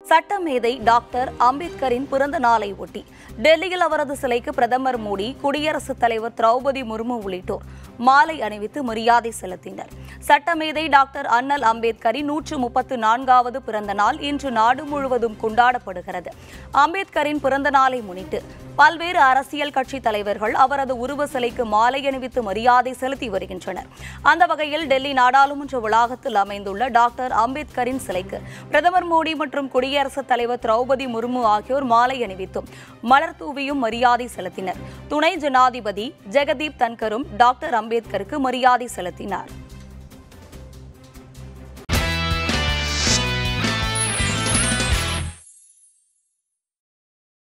சட்டமேதை டாக்டர் அம்பேத்கரின் பிறந்த நாளை ஒட்டி டெல்லியில் அவரது சிலைக்கு பிரதமர் மோடி குடியரசுத் தலைவர் திரௌபதி முர்மு உள்ளிட்டோர் மாலை அணிவித்து மரியாதை செலுத்தினர் சட்டமேதை டாக்டர் அண்ணல் அம்பேத்கரின் நூற்று முப்பத்து நான்காவது பிறந்த நாள் இன்று நாடு முழுவதும் கொண்டாடப்படுகிறது அம்பேத்கரின் பிறந்த நாளை முன்னிட்டு பல்வேறு அரசியல் கட்சி தலைவர்கள் அவரது உருவ சிலைக்கு மாலை அணிவித்து மரியாதை செலுத்தி வருகின்றனர் அந்த வகையில் டெல்லி நாடாளுமன்ற வளாகத்தில் அமைந்துள்ள டாக்டர் அம்பேத்கரின் சிலைக்கு பிரதமர் மோடி மற்றும் குடியரசுத் தலைவர் திரௌபதி முர்மு ஆகியோர் மாலை அணிவித்தும் மலர் தூவியும் மரியாதை செலுத்தினர் துணை ஜனாதிபதி ஜெகதீப் தன்கரும் டாக்டர் அம்பேத்கருக்கு மரியாதை செலுத்தினார்